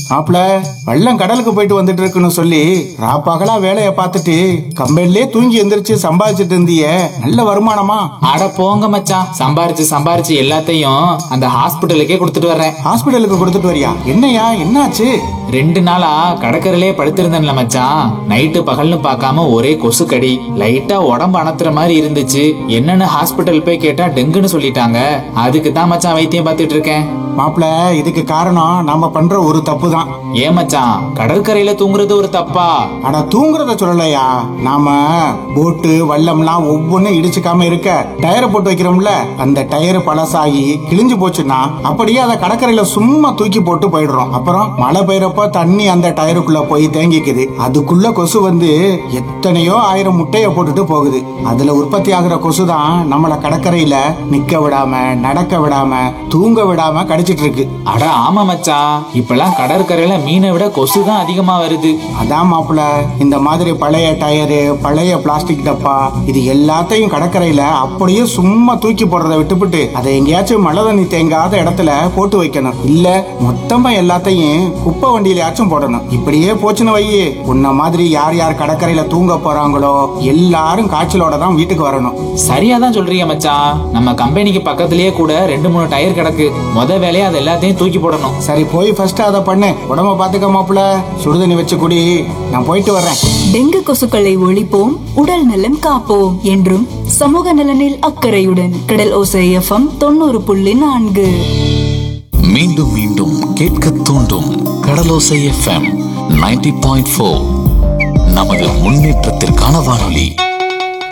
மாப்பிள வெள்ளம் கடலுக்கு போயிட்டு வந்துட்டு இருக்குன்னு சொல்லி ராப்பகலா வேலையை பார்த்துட்டு கம்பெனிலே தூங்கி எந்திரிச்சு சம்பாதிச்சிட்டு இருந்தியே நல்ல வருமானமா அட போங்க மச்சான் சம்பாரிச்சு சம்பாரிச்சு எல்லாத்தையும் அந்த ஹாஸ்பிட்டலுக்கே கொடுத்துட்டு வர்றேன் ஹாஸ்பிட்டலுக்கு கொடுத்துட்டு வரியா என்னையா என்னாச்சு ரெண்டு நாளா கடற்கரையிலே படுத்திருந்தேன்ல மச்சான் நைட்டு பகல்னு பார்க்காம ஒரே கொசுக்கடி லைட்டா உடம்பு அணத்துற மாதிரி இருந்துச்சு என்னன்னு ஹாஸ்பிட்டல் போய் கேட்டா டெங்குன்னு சொல்லிட்டாங்க அதுக்கு தான் மச்சான் வைத்தியம் பார்த்துட்டு இருக்கேன் மாப்பிள இதுக்கு காரணம் நாம பண்ற ஒரு தப்பு தான் ஏன் மச்சான் கடற்கரையில தூங்குறது ஒரு தப்பா அட தூங்குறத சொல்லலையா நாம போட்டு வல்லம்லாம் ஒவ்வொன்றும் இடிச்சுக்காம இருக்க டயரை போட்டு வைக்கிறோம்ல அந்த டயர் பழசாகி கிழிஞ்சு போச்சுன்னா அப்படியே அதை கடற்கரையில சும்மா தூக்கி போட்டு போயிடுறோம் அப்புறம் மழை பெய்யறப்ப தண்ணி அந்த டயருக்குள்ள போய் தேங்கிக்குது அதுக்குள்ள கொசு வந்து எத்தனையோ ஆயிரம் முட்டைய போட்டுட்டு போகுது அதுல உற்பத்தி ஆகுற கொசு தான் நம்மள கடற்கரையில நிக்க விடாம நடக்க விடாம தூங்க விடாம கடிச்சிட்டு இருக்கு அட ஆமா மச்சான் இப்பெல்லாம் கடற்கரையில மீனை விட கொசு தான் அதிகமா வருது அதான் மாப்பிள இந்த மாதிரி பழைய டயரு பழைய பிளாஸ்டிக் டப்பா இது எல்லாத்தையும் கடற்கரையில அப்படியே சும்மா தூக்கி போடுறத விட்டுப்புட்டு அதை எங்கேயாச்சும் மழை தண்ணி தேங்காத இடத்துல போட்டு வைக்கணும் இல்ல மொத்தமா எல்லாத்தையும் குப்பை வண்டியிலயாச்சும் போடணும் இப்படியே போச்சுன்னு வையே உன்ன மாதிரி யார் யார் கடற்கரையில தூங்க போறாங்களோ எல்லாரும் காய்ச்சலோட தான் வீட்டுக்கு வரணும் சரியா தான் சொல்றீங்க மச்சான் நம்ம கம்பெனிக்கு பக்கத்திலேயே கூட ரெண்டு மூணு டயர் கிடக்கு முத வேலையா அது எல்லாத்தையும் தூக்கி போடணும் சரி போய் ஃபர்ஸ்ட் அதை பண்ணு உடம்ப பாத்துக்க மாப்பிள சுடுதண்ணி வச்சு குடி நான் போயிட்டு வர்றேன் டெங்கு கொசுக்களை ஒழிப்போம் உடல் நலம் காப்போம் என்றும் சமூக நலனில் அக்கறையுடன் கடல் ஓசை எஃப்எம் தொண்ணூறு புள்ளி நான்கு மீண்டும் மீண்டும் கேட்க தூண்டும் Kadalosai FM ninety point four நமது முன்னேற்றத்திற்கான வானொலி